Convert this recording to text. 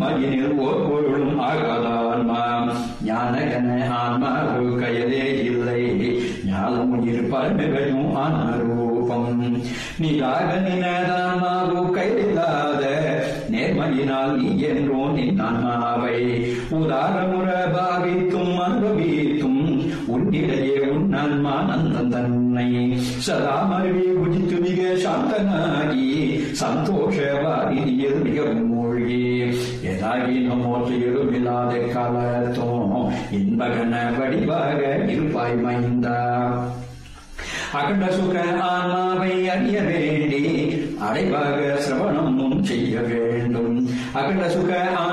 ஆன்மாயினில் ஓர் பொருளும் ஆகாதான்மா ஞானகன ஆன்மாவு கயலே இல்லை ஞானம் உயிர் பரமையும் ஆன்மரூபம் நீராக நினதான்மாவு கையில்லாத நேர்மையினால் நீ என்றோ நின் ஆன்மாவை உதாரமுற பாவித்தும் அனுபவித்தும் உன்னிடையே உன் ஆன்மா நந்தன் தன்னை சதா மருவி உதித்து மிக சாந்தனாகி சந்தோஷ வாரிதியில் மிகவும் மூழ்கி எதாகி நம்மோற்றையிலும் இல்லாத காலத்தும் இன்பகன வடிவாக இருப்பாய் மைந்தா அகண்ட சுக ஆன்மாவை அறிய வேண்டி அடைவாக சிரவணமும் செய்ய வேண்டும் அகண்ட சுக